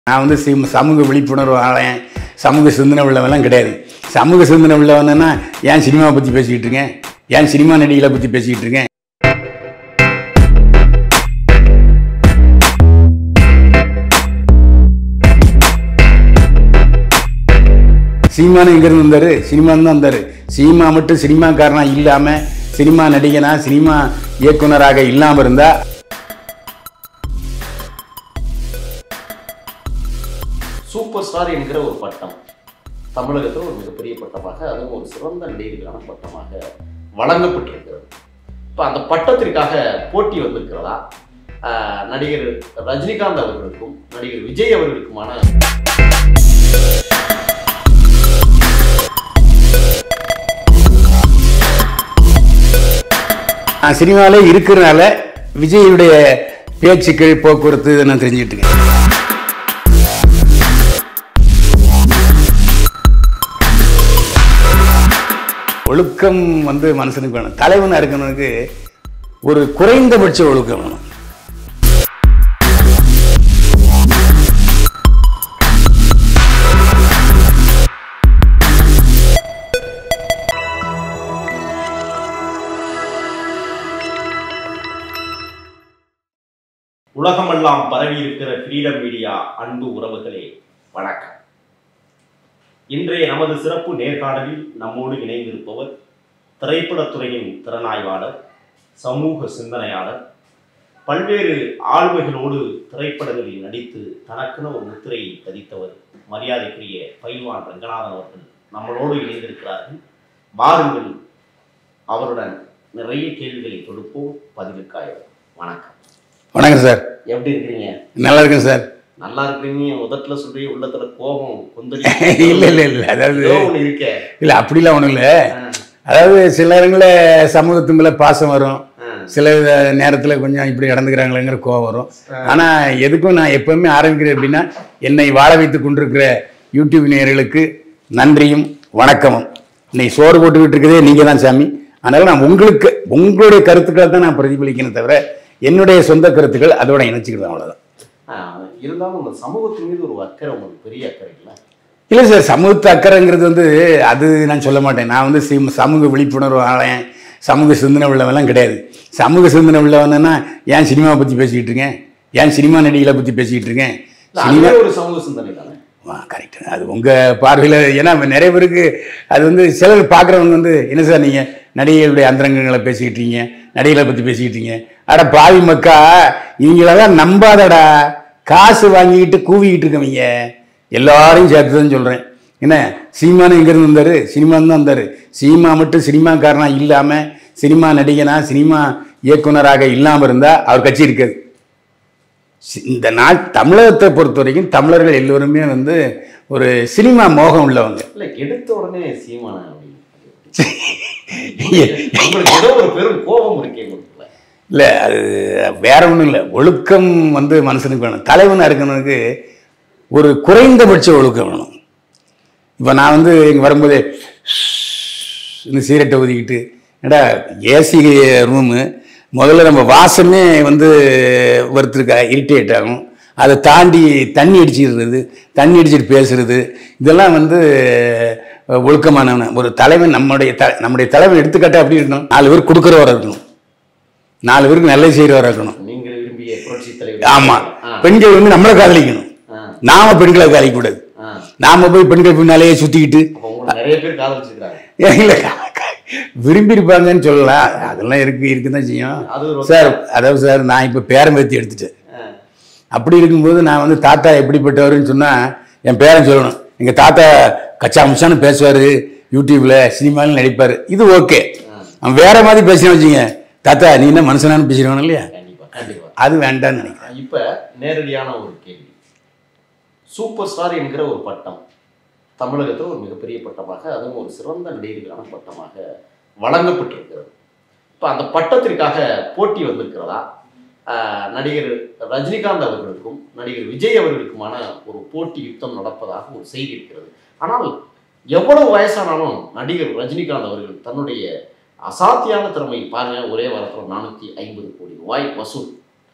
நான் வந்து சிம் சமூக விழிப்புணர்வு ஆலயம் சமூக சிந்தனை உள்ளவெல்லாம் கிடையாது சமூக சிந்தனை உள்ளவன்னா ஏன் சினிமாவை பற்றி பேசிக்கிட்டு இருக்கேன் ஏன் சினிமா நடிகளை பற்றி பேசிக்கிட்டு இருக்கேன் சீமானு எங்கேருந்து வந்தார் சினிமான்னு தான் வந்தார் சினிமா மட்டும் சினிமாக்காரனா இல்லாமல் சினிமா நடிகனா சினிமா இயக்குனராக இல்லாமல் இருந்தால் சூப்பர் ஸ்டார் என்கிற ஒரு பட்டம் தமிழகத்தில் ஒரு மிகப்பெரிய பட்டமாக அதுவும் ஒரு சிறந்த நடிகருக்கான பட்டமாக வழங்கப்பட்டிருக்கிறது இப்போ அந்த பட்டத்திற்காக போட்டி வந்திருக்கிறதா ஆஹ் நடிகர் ரஜினிகாந்த் அவர்களுக்கும் நடிகர் விஜய் அவர்களுக்குமான நான் சினிமாவிலே இருக்கிறனால விஜயுடைய பேச்சுக்கள் போக்குவரத்து இதை நான் தெரிஞ்சுட்டு இருக்கேன் ஒழுக்கம் வந்து மனுஷனுக்கு வேணும் தலைவனாக இருக்கணுக்கு ஒரு குறைந்தபட்ச ஒழுக்கம் வேணும் உலகமெல்லாம் பரவி இருக்கிற ஃப்ரீடம் மீடியா அன்பு உறவுகளே வணக்கம் இன்றைய நமது சிறப்பு நேர்காணலில் நம்மோடு இணைந்திருப்பவர் திரைப்படத்துறையின் திறனாய்வாளர் சமூக சிந்தனையாளர் பல்வேறு ஆளுமைகளோடு திரைப்படங்களில் நடித்து தனக்குன்னு ஒரு முத்திரையை பதித்தவர் மரியாதைக்குரிய பைல்வான் ரங்கநாதன் அவர்கள் நம்மளோடு இணைந்திருக்கிறார்கள் வாருங்கள் அவருடன் நிறைய கேள்விகளை தொடுப்போம் பதிலுக்காக வணக்கம் வணக்கம் சார் எப்படி இருக்கிறீங்க நல்லா இருக்கேன் சார் நல்லா இருக்கிறீங்க உதட்டுல சொல்லி உள்ளத்துல கோபம் கொந்தளி இல்லை இல்லை இல்லை அதாவது ஏதோ ஒண்ணு இருக்கே இல்லை அப்படிலாம் ஒன்றும் இல்லை ஆ, அதாவது சில நேரங்களில் சமூகத்து மேலே பாசம் வரும் ஆ, சில நேரத்தில் கொஞ்சம் இப்படி நடந்துக்கிறாங்களேங்கிற கோவம் வரும் ஆனால் எதுக்கும் நான் எப்பவுமே ஆரம்பிக்கிறேன் அப்படின்னா என்னை வாழ வைத்து கொண்டிருக்கிற யூடியூப் நேயர்களுக்கு நன்றியும் வணக்கமும் இன்னைக்கு சோறு போட்டுக்கிட்டு இருக்கதே நீங்கள் தான் சாமி அதனால் நான் உங்களுக்கு உங்களுடைய கருத்துக்களை தான் நான் பிரதிபலிக்கணும் தவிர என்னுடைய சொந்த கருத்துக்கள் அதோட இணைச்சிக்கிறது அவ்வளோதான் ஆ, இருந்தாலும் இந்த சமூகத்தின் மீது ஒரு அக்கறை உங்களுக்கு பெரிய அக்கறை இல்லை இல்லை சார் சமூகத்து அக்கறைங்கிறது வந்து அது நான் சொல்ல மாட்டேன் நான் வந்து சிம் சமூக விழிப்புணர்வு ஆலயம் சமூக சிந்தனை உள்ளவெல்லாம் கிடையாது சமூக சிந்தனை உள்ளவனா ஏன் சினிமாவை பற்றி பேசிக்கிட்டு இருக்கேன் ஏன் சினிமா நடிகளை பற்றி பேசிக்கிட்டு இருக்கேன் இல்ல, சினிமா அதுவே ஒரு சமூக சிந்தனை தானே கரெக்ட் அது உங்கள் பார்வையில் ஏன்னா நிறைய பேருக்கு அது வந்து சிலர் பார்க்குறவங்க வந்து என்ன சார் நீங்கள் நடிகைகளுடைய அந்தரங்கங்களை பேசிக்கிட்டு இருக்கீங்க நடிகளை பற்றி பேசிக்கிட்டு இருக்கீங்க அட பாவி மக்கா இவங்களெல்லாம் நம்பாதடா காசு வாங்கிக்கிட்டு கூவிக்கிட்டு இருக்கவங்க எல்லாரையும் சேர்த்து தான் சொல்கிறேன் என்ன சீமானு எங்கேருந்து வந்தார் சினிமான்னு தான் வந்தார் சினிமா மட்டும் சினிமாக்காரனா இல்லாமல் சினிமா நடிகனா சினிமா இயக்குனராக இல்லாமல் இருந்தால் அவர் கட்சி இருக்காது சி- இந்த நாள் தமிழகத்தை பொறுத்த வரைக்கும் தமிழர்கள் எல்லோருமே வந்து ஒரு சினிமா மோகம் உள்ளவங்க இல்ல எடுத்த உடனே சீமான உங்களுக்கு ஏதோ ஒரு பெரும் கோபம் இருக்கே உங்களுக்குள்ள இல்லை அது வேற ஒன்றும் இல்லை ஒழுக்கம் வந்து மனுஷனுக்கு வேணும் தலைவனாக இருக்கணுக்கு ஒரு குறைந்தபட்ச ஒழுக்கம் வேணும் இப்போ நான் வந்து இங்கே வரும்போதே இந்த சீரட்டை ஊதிக்கிட்டு ஏடா ஏசி ரூமு முதல்ல நம்ம வாசமே வந்து ஒருத்தருக்கு இரிட்டேட் ஆகும் அதை தாண்டி தண்ணி அடிச்சிடுறது தண்ணி அடிச்சிட்டு பேசுறது இதெல்லாம் வந்து அஹ், ஒழுக்கமானவன ஒரு தலைவன் நம்முடைய த நம்முடைய தலைவன் எடுத்துக்காட்டா அப்படி இருக்கணும் நாலு பேர் கொடுக்குறவராக இருக்கணும் நாலு பேருக்கு நல்லது செய்கிறவராக இருக்கணும் நீங்கள் விரும்பிய புரட்சி தலைவர் ஆமா ஆ, பெண்கள் வந்து நம்மளை காதலிக்கணும் ஆ, நாம பெண்களை காதலிக்கக்கூடாது ஆ. நாம போய் பெண்கள் பின்னாலேயே சுத்திக்கிட்டு அப்ப உங்களை நிறைய பேர் காதலிச்சிருக்காங்க இல்ல விரும்பி இருப்பாங்கன்னு சொல்லலாம் அதெல்லாம் இருக்கு இருக்குதான் செய்யும் அது ஒரு சார் அதாவது சார் நான் இப்போ பேரம் பேத்தி எடுத்துட்டேன் ஆ, அப்படி இருக்கும்போது நான் வந்து தாத்தா எப்படிப்பட்டவருன்னு சொன்னா என் பேரன் சொல்லணும் எங்க தாத்தா கச்சா முச்சான்னு பேசுவாரு யூடியூப்ல சினிமாவில் நடிப்பாரு இது ஓகே அவன் வேற மாதிரி பேசினா வச்சுங்க தாத்தா நீ என்ன மனுஷனான்னு பேசிடுவானு இல்லையா கண்டிப்பா கண்டிப்பா அது வேண்டாம்னு நினைக்கிறேன் இப்ப நேரடியான ஒரு கேள்வி சூப்பர் ஸ்டார் என்கிற ஒரு பட்டம் தமிழகத்தில் ஒரு மிகப்பெரிய பட்டமாக அதுவும் ஒரு சிறந்த நடிகருக்கான பட்டமாக வழங்கப்பட்டிருக்கிறது இப்போ அந்த பட்டத்திற்காக போட்டி வந்திருக்கிறதா ஆஹ் நடிகர் ரஜினிகாந்த் அவர்களுக்கும் நடிகர் விஜய் அவர்களுக்குமான ஒரு போட்டி யுத்தம் நடப்பதாக ஒரு செய்தி இருக்கிறது ஆனால் எவ்வளவு வயசானாலும் நடிகர் ரஜினிகாந்த் அவர்கள் தன்னுடைய அசாத்தியான திறமை பாருங்க ஒரே வாரத்தில் நானூற்றி ஐம்பது கோடி ரூபாய் வசூல்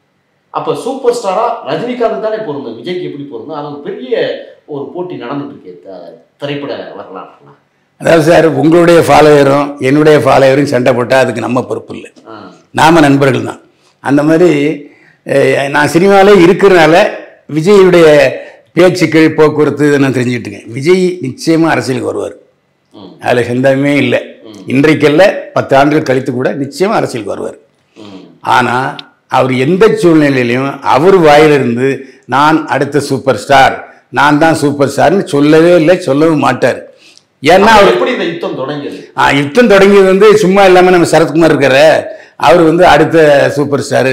அப்ப சூப்பர் ஸ்டாரா ரஜினிகாந்த் தானே பொருந்தும் விஜய்க்கு எப்படி பொருந்தும் அது ஒரு பெரிய ஒரு போட்டி நடந்துட்டு இருக்கு த- திரைப்பட வரலாற்றுல அதாவது சார் உங்களுடைய ஃபாலோவரும் என்னுடைய ஃபாலோவரும் சண்டை போட்டால் அதுக்கு நம்ம பொறுப்பு இல்லை ஆ. நாம நண்பர்கள் தான் அந்த மாதிரி அஹ், நான் சினிமாவிலே இருக்கிறனால விஜயுடைய பேச்சுக்கள் போக்குவரத்து இதை நான் தெரிஞ்சுக்கிட்டு இருக்கேன் விஜய் நிச்சயமாக அரசியலுக்கு வருவார் ம். அதில் சந்தேகமே இல்லை இன்றைக்கல்ல பத்து ஆண்டுகள் கழித்து கூட நிச்சயமாக அரசியலுக்கு வருவார் ம். ஆனால் அவர் எந்த சூழ்நிலையிலையும் அவர் வாயிலிருந்து நான் அடுத்த சூப்பர் ஸ்டார் நான் தான் சூப்பர் ஸ்டார்னு சொல்லவே இல்லை சொல்லவும் மாட்டார் ஏன்னா அவர் எப்படி இந்த யுத்தம் தொடங்கியது ஆ, யுத்தம் தொடங்கியது வந்து சும்மா இல்லாமல் நம்ம சரத்குமார் இருக்காரு அவர் வந்து அடுத்த சூப்பர் ஸ்டாரு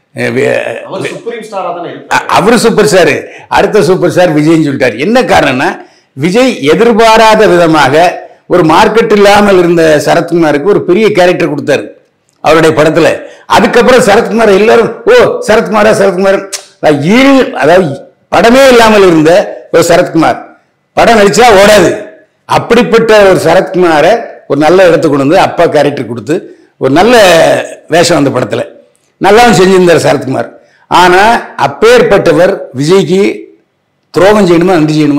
அவர் சுப்ரீம் ஸ்டாரா தானே இருக்காரு அவர் சூப்பர் ஸ்டார் அடுத்த சூப்பர் ஸ்டார் விஜய்னு சொல்லிட்டார் என்ன காரணம்னா விஜய் எதிர்பாராத விதமாக ஒரு மார்க்கெட் இல்லாமல் இருந்த சரத்குமாருக்கு ஒரு பெரிய கேரக்டர் கொடுத்தாரு அவருடைய படத்துல அதுக்கப்புறம் சரத்குமார் எல்லாரும் ஓ சரத்குமாரா சரத்குமார் அதாவது ஈழ் அதாவது படமே இல்லாமல் இருந்த ஒரு சரத்குமார் படம் நடிச்சா ஓடாது அப்படிப்பட்ட ஒரு சரத்குமாரை ஒரு நல்ல இடத்துக்கு கொண்டு வந்து அப்பா கேரக்டர் கொடுத்து ஒரு நல்ல வேஷம் அந்த படத்துல நல்லாவும் செஞ்சிருந்தார் சரத்குமார் ஆனா அப்பேற்பட்டவர் விஜய்க்கு துரோகம் செய்யணுமா நன்றி செய்யணுமா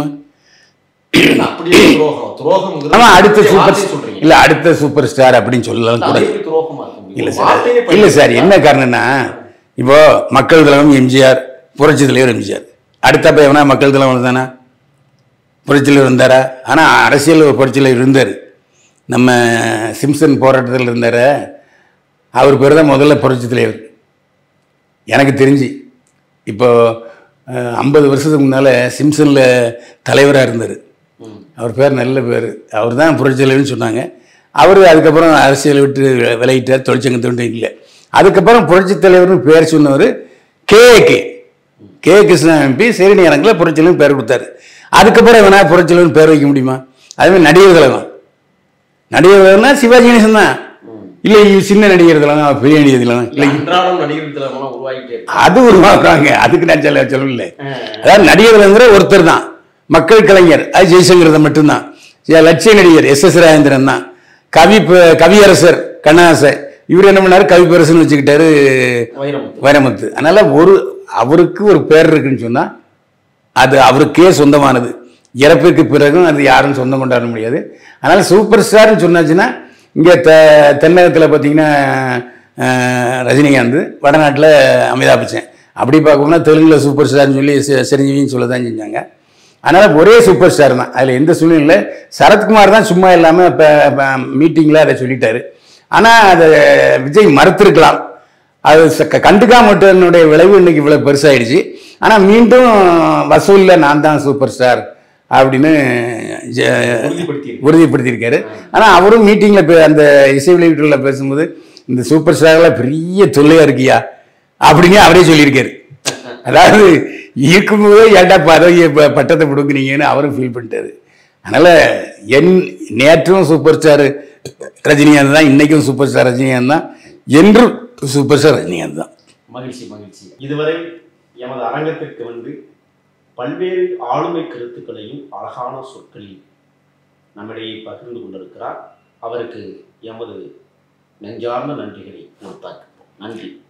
அப்படியே துரோகம் துரோகம் ஆமா அடுத்த சூப்பர் சொல்றீங்க இல்ல அடுத்த சூப்பர் ஸ்டார் அப்படின்னு சொல்லலாம் கூட அது எப்படி துரோகமா இருக்க முடியும் இல்ல ஒரு சார் வார்த்தையே இல்ல சார் பயன்படுத்தலாம். என்ன காரணம்னா இப்போ மக்கள் தலைவன் எம்ஜிஆர் புரட்சி தலைவர் எம்ஜிஆர் அடுத்தப்ப எவனா மக்கள் தலைவர் தானே புரட்சி தலைவர் இருந்தாரா ஆனா அரசியல் ஒரு புரட்சி தலைவர் இருந்தார் நம்ம சிம்சன் போராட்டத்தில் இருந்தார் அவர் பேர் தான் முதல்ல புரட்சி தலைவர் எனக்கு தெரிஞ்சு இப்போ ஐம்பது வருஷத்துக்கு முன்னால் சிம்சனில் தலைவராக இருந்தார் ம். அவர் பேர் நல்ல பேர் அவர் தான் புரட்சி தலைவர்னு சொன்னாங்க அவர் அதுக்கப்புறம் அரசியலை விட்டு வி- விலகிட்டார் தொழிற்சங்கத்தை விட்டு இல்லை அதுக்கப்புறம் புரட்சி தலைவர்னு பேர் சொன்னவர் K K K Krishna MP சேரணி கணக்கில் புரட்சி தலைவர்னு பேர் கொடுத்தாரு அதுக்கப்புறம் வேணா புரட்சி தலைவர்னு பேர் வைக்க முடியுமா அதேமாதிரி நடிகர் தலைவன் நடிகர் தலைவர்னா சிவாஜி கணேசன் தான் இல்லை சின்ன நடிகர் தலைவன் பெரிய நடிகர் தலைவன் இல்லை அன்றாடம் நடிகர் திலகம்லாம் உருவாகிட்டே இருக்கு அது உருவாக்குறாங்க அதுக்கு நான் சொல்ல சொல்லல ஆ. அதாவது நடிகர்ங்கிற ஒருத்தர் தான் மக்கள் கலைஞர் அது ஜெய்சங்கர் மட்டும்தான் ஏ, லட்சிய நடிகர் எஸ் எஸ் ராஜேந்திரன் தான் கவி ப- கவியரசர் கண்ணாசன் இவர் என்ன பண்ணாரு கவிப்பரசன் வச்சுக்கிட்டாரு வைரமுத்து வைரமுத்து அதனால ஒரு அவருக்கு ஒரு பேர் இருக்குன்னு சொன்னா அது அவருக்கே சொந்தமானது இறப்புக்கு பிறகும் அது யாரும் சொந்தம் கொண்டாட முடியாது அதனால சூப்பர் ஸ்டார்னு சொன்னாச்சுன்னா இங்கே த தென்னகத்தில் பார்த்தீங்கன்னா அஹ், ரஜினிகாந்த் வடநாட்டில் அமிதாப் பச்சன் அப்படி பார்க்கணும்னா தெலுங்குல சூப்பர் ஸ்டார்னு சொல்லி சி- சிரஞ்சீவின்னு சொல்ல தான் செஞ்சாங்க அதனால் ஒரே சூப்பர் ஸ்டார் தான் அதில் எந்த சூழ்நிலையில் சரத்குமார் தான் சும்மா இல்லாமல் இப்போ மீட்டிங்கில் அதை சொல்லிட்டாரு ஆனால் அதை விஜய் மறுத்திருக்கலாம் அது ச- க- கண்டுக்காம விட்டதனுடைய விளைவு இன்னைக்கு இவ்வளவு பெருசாயிடுச்சு ஆனா மீண்டும் வசூல்ல நான் தான் சூப்பர் ஸ்டார் அப்படின்னு ஜ- உறுதிப்படுத்தி இருக்கு. உறுதிப்படுத்தியிருக்காரு ஆனா அவரும் மீட்டிங்ல அந்த இசை வெளியீட்டுல பேசும்போது இந்த சூப்பர் ஸ்டார்லாம் பெரிய தொல்லையா இருக்கியா அப்படின்னு அவரே சொல்லியிருக்காரு அதாவது இருக்கும்போதே ஏன்டா பதவியை ப- பட்டத்தை கொடுக்குறீங்கன்னு அவரும் ஃபீல் பண்ணிட்டாரு அதனால என் நேற்றும் சூப்பர் ஸ்டார் ரஜினிகாந்த் தான் இன்னைக்கும் சூப்பர் ஸ்டார் ரஜினிகாந்த் தான் என்றும் சூப்பர் ஸ்டார் ரஜினிகாந்த் தான் மகிழ்ச்சி மகிழ்ச்சி இதுவரை எமது அரங்கத்திற்கு வந்து பல்வேறு ஆளுமை கருத்துக்களையும் அழகான சொற்களில் நம்மிடையே பகிர்ந்து கொண்டிருக்கிறார் அவருக்கு எமது நெஞ்சார்ந்த நன்றிகளை உறுத்தாக்குவோம் நன்றி